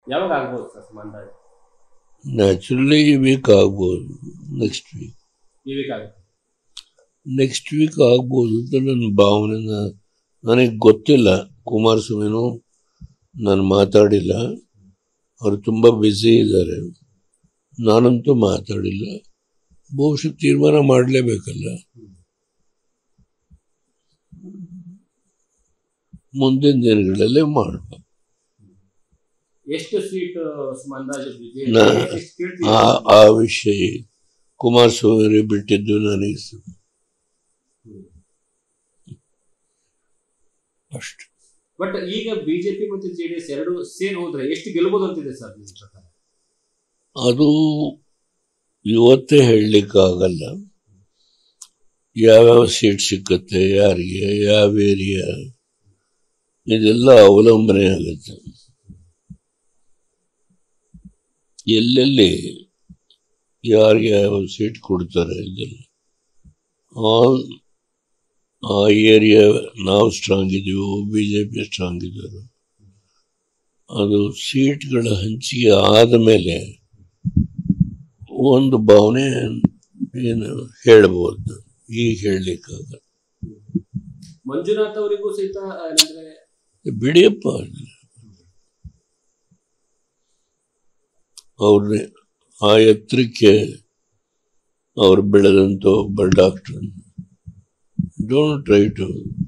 ಯಾವಾಗ ಆಗ್ಬೋದು ಸರ್ ಅಂದಾಜು ನ್ಯಾಚುರಲಿ ಈ ವೀಕ್ ಆಗ್ಬೋದು ನೆಕ್ಸ್ಟ್ ವೀಕ್ ಈ ವೀಕ್ ಆಗುತ್ತೆ ನೆಕ್ಸ್ಟ್ ವೀಕ್ ಆಗ್ಬೋದು ಅಂತ ನನ್ನ ಭಾವನೆ ನ- ನನಗೆ ಗೊತ್ತಿಲ್ಲ ಕುಮಾರಸ್ವಾಮಿನೂ ನಾನು ಮಾತಾಡಿಲ್ಲ ಅವರು ತುಂಬ ಬ್ಯುಸಿ ಇದ್ದಾರೆ ನಾನಂತೂ ಮಾತಾಡಿಲ್ಲ ಬಹುಶಃ ತೀರ್ಮಾನ ಮಾಡಲೇಬೇಕಲ್ಲ ಮುಂದಿನ ದಿನಗಳಲ್ಲೇ ಮಾಡಬೇಕು ಎಷ್ಟು ಸೀಟ್ ಅಂದಾಜು ನಾ- ಎಷ್ಟು ಕೇಳ್ತೀವಿ ಆ ಆ ವಿಷಯ ಕುಮಾರಸ್ವಾಮಿ ಬಿಟ್ಟಿದ್ದು ನನಗೆ ಸ- ಅಷ್ಟು ಬಟ್ ಈಗ ಬಿಜೆಪಿ ಮತ್ತು ಜೆಡಿಎಸ್ ಎರಡು ಸೇರಿ ಹೋದ್ರೆ ಎಷ್ಟು ಗೆಲ್ಬಹುದು ಅಂತಿದೆ ಸರ್ ನಿಮ್ಮ ಪ್ರಕಾರ ಅದು ಇವತ್ತೇ ಹೇಳಲಿಕ್ಕಾಗಲ್ಲ ಯಾವ್ಯಾವ ಸೀಟ್ ಸಿಕ್ಕತ್ತೆ ಯಾರಿಗೆ ಯಾವ ಏರಿಯಾ ಇದೆಲ್ಲ ಅವಲಂಬನೆ ಆಗುತ್ತೆ ಎಲ್ಲೆಲ್ಲಿ ಯಾರಿಗೆ ಯಾವ ಸೀಟ್ ಕೊಡ್ತಾರೆ ಇದೆಲ್ಲ ಆಲ್ ಆ ಏರಿಯಾ ನಾವು ಸ್ಟ್ರಾಂಗ್ ಇದೀವೋ ಬಿ ಜೆ ಪಿ ಸ್ಟ್ರಾಂಗ್ ಇದ್ದಾರೆ ಅದು ಸೀಟ್ಗಳ ಹಂಚಿಕೆ ಆದ ಮೇಲೆ ಒಂದು ಭಾವನೆ ಏನು ಹೇಳ್ಬೋದು ಈಗ ಹೇಳಲಿಕ್ಕಾಗಲ್ಲ ಮಂಜುನಾಥ್ ಅವರಿಗೂ ಸಹಿತ ಏನಂದ್ರೆ ಬಿಡಿಯಪ್ಪ ಅವ್ರನ್ನೇ ಆ ಎತ್ತರಕ್ಕೆ ಅವ್ರು ಬೆಳೆದಂಥ ಒಬ್ಬ doctor don't try to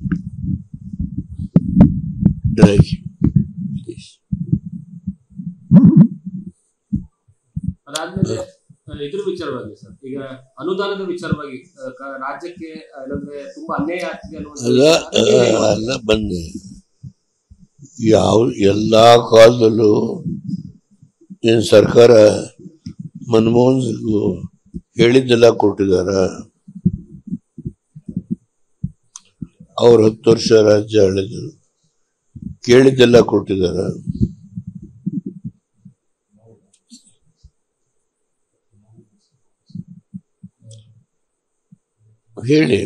drag please ಅದಾದ್ಮೇಲೆ ಆ, ಇದ್ರ ವಿಚಾರವಾಗಿ ಸರ್ ಈಗ ಅನುದಾನದ ವಿಚಾರವಾಗಿ ಆ, ಕ- ರಾಜ್ಯಕ್ಕೆ ಆ, ಏನಂದ್ರೆ ತುಂಬಾ ಅನ್ಯಾಯ ಆಗ್ತಿದೆ ಅನ್ನುವಂಥ ಅಲ್ಲ ವಿಚಾರ. ಆ, ಅಲ್ಲ ಬಂದೆ ಯಾವ ಎಲ್ಲ ಕಾಲದಲ್ಲೂ ಏನು ಸರ್ಕಾರ ಮನಮೋಹನ್ ಸಿಂಗ್ ಹೇಳಿದ್ದೆಲ್ಲ ಕೊಟ್ಟಿದಾರ ಅವ್ರು ಹತ್ತು ವರ್ಷ ರಾಜ್ಯ ಆಳಿದ್ರು ಕೇಳಿದ್ದೆಲ್ಲ ಕೊಟ್ಟಿದಾರ ಹೇಳಿ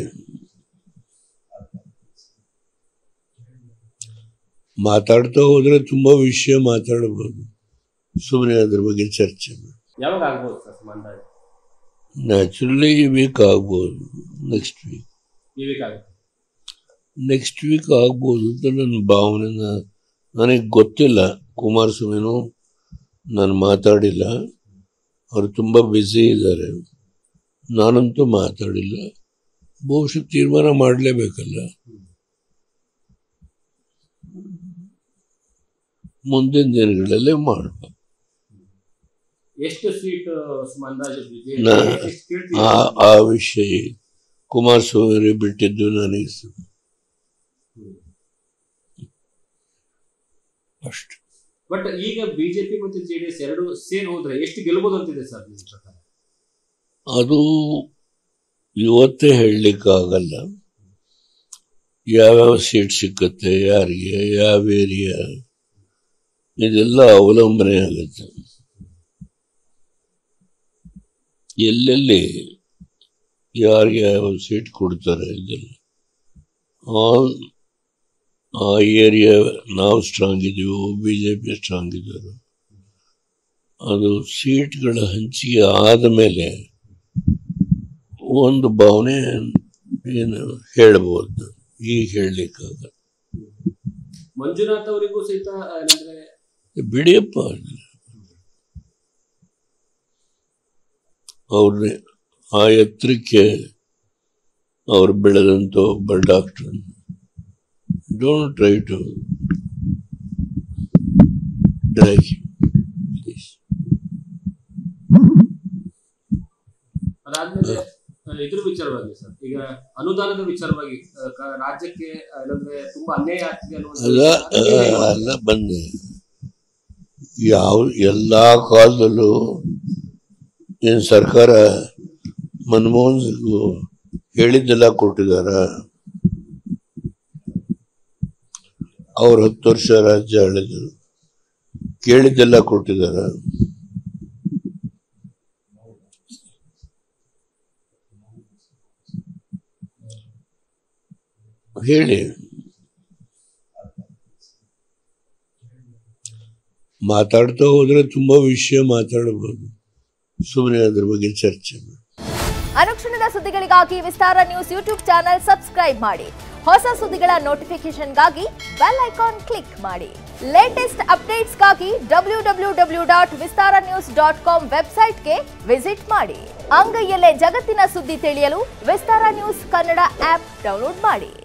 ಮಾತಾಡ್ತಾ ಹೋದ್ರೆ ತುಂಬಾ ವಿಷಯ ಮಾತಾಡಬಹುದು ಸುಮ್ಮನೆ ಅದ್ರ ಬಗ್ಗೆ ಚರ್ಚೆ ಮಾಡಿ ಯಾವಾಗ ಆಗ್ಬೋದು ಸರ್ ಅಂದಾಜು ನ್ಯಾಚುರಲಿ ಈ ವೀಕ್ ಆಗ್ಬೋದು ನೆಕ್ಸ್ಟ್ ವೀಕ್ ಈ ವೀಕ್ ಆಗುತ್ತೆ ನೆಕ್ಸ್ಟ್ ವೀಕ್ ಆಗ್ಬೋದು ಅಂತ ನನ್ನ ಭಾವನೆ ನ- ನನಗೆ ಗೊತ್ತಿಲ್ಲ ಕುಮಾರಸ್ವಾಮಿನೂ ನಾನು ಮಾತಾಡಿಲ್ಲ ಅವರು ತುಂಬ ಬ್ಯುಸಿ ಇದ್ದಾರೆ ನಾನಂತೂ ಮಾತಾಡಿಲ್ಲ ಬಹುಶಃ ತೀರ್ಮಾನ ಮಾಡಲೇಬೇಕಲ್ಲ ಮುಂದಿನ ದಿನಗಳಲ್ಲೇ ಮಾಡಬೇಕು ಎಷ್ಟು ಸೀಟ್ ಅಂದಾಜು BJP? ನಾ- ಎಷ್ಟು ಕೇಳ್ತೀವಿ? ಆ ಆ ವಿಷಯ ಕುಮಾರಸ್ವಾಮಿ ಬಿಟ್ಟಿದ್ದು ನನಗೆ ಸ- ಅಷ್ಟು ಬಟ್ ಈಗ ಬಿಜೆಪಿ ಮತ್ತು ಜೆಡಿಎಸ್ ಎರಡು ಸೇರಿ ಹೋದ್ರೆ ಎಷ್ಟು ಗೆಲ್ಬಹುದು ಅಂತಿದೆ ಸರ್ ನಿಮ್ಮ ಪ್ರಕಾರ ಅದು ಇವತ್ತೇ ಹೇಳಲಿಕ್ಕಾಗಲ್ಲ ಯಾವ್ಯಾವ ಸೀಟ್ ಸಿಕ್ಕತ್ತೆ ಯಾರಿಗೆ ಯಾವ ಏರಿಯಾ ಇದೆಲ್ಲ ಅವಲಂಬನೆ ಆಗುತ್ತೆ ಎಲ್ಲೆಲ್ಲಿ ಯಾರಿಗೆ ಯಾವ ಸೀಟ್ ಕೊಡ್ತಾರೆ ಇದೆಲ್ಲ ಆಲ್ ಆ ಏರಿಯಾ ನಾವು ಸ್ಟ್ರಾಂಗ್ ಇದೀವೋ ಬಿ ಜೆ ಪಿ ಸ್ಟ್ರಾಂಗ್ ಇದ್ದಾರೆ ಅದು ಸೀಟ್ಗಳ ಹಂಚಿಕೆ ಆದ ಮೇಲೆ ಒಂದು ಭಾವನೆ ಏನು ಹೇಳ್ಬೋದು ಈಗ ಹೇಳಲಿಕ್ಕಾಗಲ್ಲ ಮಂಜುನಾಥ್ ಅವರಿಗೂ ಸಹಿತ ಏನಂದ್ರೆ ಬಿಡಿಯಪ್ಪ ಅವ್ರನ್ನೇ ಆ ಎತ್ತರಕ್ಕೆ ಅವ್ರು ಬೆಳೆದಂಥ ಒಬ್ಬ doctor don't try to drag please ಅದಾದ್ಮೇಲೆ ಆ, ಇದ್ರ ವಿಚಾರವಾಗಿ ಸರ್ ಈಗ ಅನುದಾನದ ವಿಚಾರವಾಗಿ ಆ, ಕ- ರಾಜ್ಯಕ್ಕೆ ಆ, ಏನಂದ್ರೆ ತುಂಬಾ ಅನ್ಯಾಯ ಆಗ್ತಿದೆ ಅನ್ನುವಂಥ ಅಲ್ಲ ವಿಚಾರ. ಆ, ಅಲ್ಲ ಬಂದೆ ಯಾವ ಎಲ್ಲ ಕಾಲದಲ್ಲೂ ಏನು ಸರ್ಕಾರ ಮನಮೋಹನ್ ಸಿಂಗ್ ಹೇಳಿದ್ದೆಲ್ಲ ಕೊಟ್ಟಿದಾರ ಅವ್ರು ಹತ್ತು ವರ್ಷ ರಾಜ್ಯ ಆಳಿದ್ರು ಕೇಳಿದ್ದೆಲ್ಲ ಕೊಟ್ಟಿದಾರ ಹೇಳಿ ಮಾತಾಡ್ತಾ ಹೋದ್ರೆ ತುಂಬಾ ವಿಷಯ ಮಾತಾಡಬಹುದು ಸುಮ್ಮನೆ ಅದ್ರ ಬಗ್ಗೆ ಚರ್ಚೆ ಮಾಡಿ ಅನುಕ್ಷಣದ ಸುದ್ದಿಗಳಿಗಾಗಿ Vistara news YouTube channel subscribe ಮಾಡಿ ಹೊಸ ಸುದ್ದಿಗಳ ನೋಟಿಫಿಕೇಶನ್ಗಾಗಿ ಬೆಲ್ ಐಕಾನ್ ಕ್ಲಿಕ್ ಮಾಡಿ ಲೇಟೆಸ್ಟ್ ಅಪ್ಡೇಟ್ಸ್ಗಾಗಿ W W W dot Vistara news dot com ವೆಬ್ಸೈಟ್ಗೆ ವಿಸಿಟ್ ಮಾಡಿ ಅಂಗೈಯಲ್ಲೇ ಜಗತ್ತಿನ ಸುದ್ದಿ ತಿಳಿಯಲು Vistara news Kannada app download ಮಾಡಿ